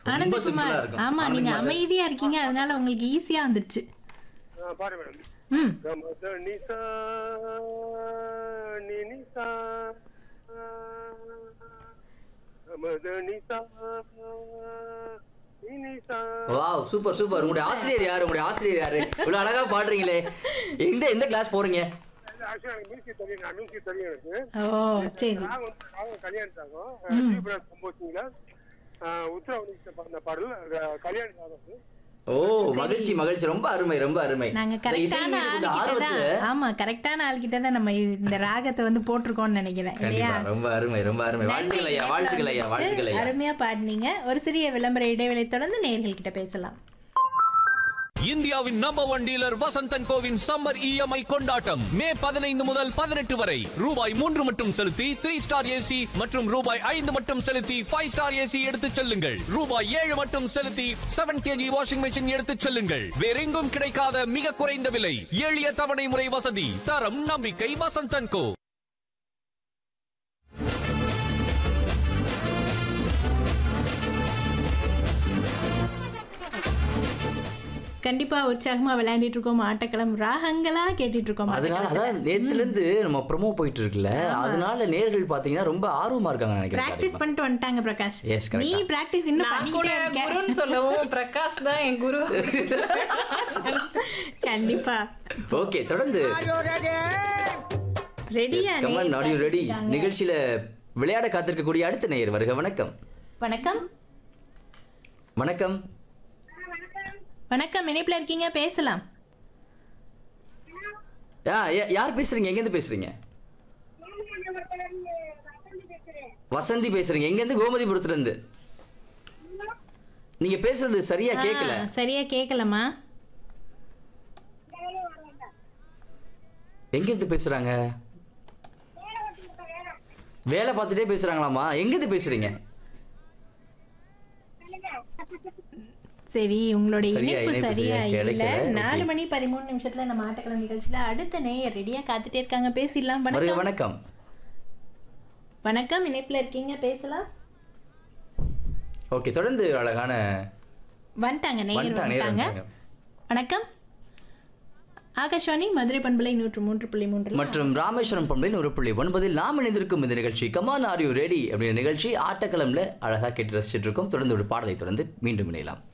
சிம்பிளா ஆனந்தகுமார் இருக்கும் ஆமா நீங்க ஆனந்தகுமார் சார். அமைதியா இருக்கீங்க அதனால உங்களுக்கு ஈஸியா வந்துருச்சு ஆ, பாரு மேடம் ம் கமத நிசா நி நிசா கமத நிசா நி நிசா வாவ் சூப்பர் சூப்பர் உங்களுடைய ஆசிரியர் யாரு உங்களுடைய ஆசிரியர் யாரு இவ்வளவு அழகா பாடுறீங்களே எந்த எந்த கிளாஸ் போறீங்க ஆக்சுவலா எனக்கு மியூசிக் தெரியும் நான் மியூசிக் தெரியும் எனக்கு ஓ சரி நான் வந்து நான் கல்யாணம் ஸ்ரீபுரம் கம்போசிங்ல உத்தரவணி பாடின பாடல் அஹ், கல்யாண சாதம் ஓ மகிழ்ச்சி மகிழ்ச்சி ரொம்ப அருமை ரொம்ப அருமை நாங்க இந்த இசை கரெக்டான மீது கொண்ட ஆள்கிட்ட தான் ஆர்வத்துல ஆமா கரெக்டான ஆள்கிட்ட தான் நம்ம இந்த ராகத்தை வந்து போட்டிருக்கோம்னு நினைக்கிறேன் இல்லையா கண்டிப்பா ரொம்ப அருமை ரொம்ப அருமை வாழ்த்துக்கள் ஐயா வாழ்த்துக்கள் ஐயா வாழ்த்துக்கள் ஐயா அருமையா பாடினீங்க ஒரு சிறிய விளம்பர இடைவேளை தொடர்ந்து நேர்கள் கிட்ட பேசலாம் இந்தியாவின் நம்பர் ஒன் டீலர் வசந்தன் கோவின் சம்மர் இஎம்ஐ கொண்டாட்டம் மே பதினைந்து முதல் பதினெட்டு வரை ரூபாய் மூன்று மட்டும் செலுத்தி த்ரீ ஸ்டார் ஏசி மற்றும் ரூபாய் ஐந்து மட்டும் செலுத்தி ஃபைவ் ஸ்டார் ஏசி எடுத்துச் செல்லுங்கள் ரூபாய் ஏழு மட்டும் செலுத்தி செவன் கேஜி வாஷிங் மெஷின் எடுத்துச் செல்லுங்கள் வேறெங்கும் கிடைக்காத மிக குறைந்த விலை எளிய தவணை முறை வசதி தரம் நம்பிக்கை வசந்தன் கோ கண்டிப்பா உற்சாகமா விளையாடிட்டு இருக்கோம் ஆட்டக்களம் ராகங்களா கேட்டுட்டு இருக்கோம் அதனால அதான் நேத்துல இருந்து நம்ம ப்ரோமோ போயிட்டு இருக்குல்ல அதனால நேர்கள் பாத்தீங்கன்னா ரொம்ப ஆர்வமா இருக்காங்க நினைக்கிறேன் பிராக்டிஸ் பண்ணிட்டு வந்துட்டாங்க பிரகாஷ் Yes, correct நீ தான். பிராக்டிஸ் இன்னும் நான் கூட பண்ணிக்கிட்டே இருக்க குருன்னு சொல்லவும் பிரகாஷ் தான் என் குரு கண்டிப்பா ஓகே தொடர்ந்து ரெடியா Yes, come on, are you ready? நிகழ்ச்சியில விளையாட காத்திருக்கக்கூடிய அடுத்த நேயர் வருக வணக்கம் வணக்கம் வணக்கம் வணக்கம் இணைப்புல இருக்கீங்க பேசலாம் யா யா- யார் பேசுறீங்க எங்க இருந்து பேசுறீங்க வசந்தி பேசுறீங்க எங்க இருந்து கோமதிபுரத்துல இருந்து நீங்க பேசுறது சரியா கேட்கல ஆ, சரியா கேட்கலமா எங்க இருந்து பேசுறாங்க வேலை பார்த்துட்டே பேசுறாங்களாமா எங்க இருந்து பேசுறீங்க சரி உங்களுடைய சரியா, இணைப்பு இணைப்பு சரியா சரியா இல்ல கிடைக்கல. நாலு Okay. மணி பதிமூணு நிமிஷத்துல நம்ம ஆட்டக்கிழமை நிகழ்ச்சியில அடுத்த நேயர் ரெடியா காத்துட்டே இருக்காங்க பேசிடலாம் வருக வணக்கம் வணக்கம் வணக்கம் இணைப்புல இருக்கீங்க பேசலாம் ஓகே தொடர்ந்து ஒரு அழகான வந்துட்டாங்க நேயர் வந்துட்டாங்க, நேயர் வந்துட்டாங்க வந்துட்டாங்க. வணக்கம் ஆகாஷ்வாணி மதுரை பண்பலை நூற்று மூன்று புள்ளி மூன்று மற்றும் ராமேஸ்வரம் பண்பலின் ஒரு புள்ளி ஒன்பதில் நாம் இணைந்திருக்கும் இந்த நிகழ்ச்சி கமான் ஆர் யூ ரெடி அப்படிங்கிற நிகழ்ச்சி ஆட்டக்களம்ல அழகா கேட்டு ரசிச்சிட்டு இருக்கோம் தொடர்ந்து ஒரு பாடலை தொடர்ந்து மீண்டும் இணையலாம்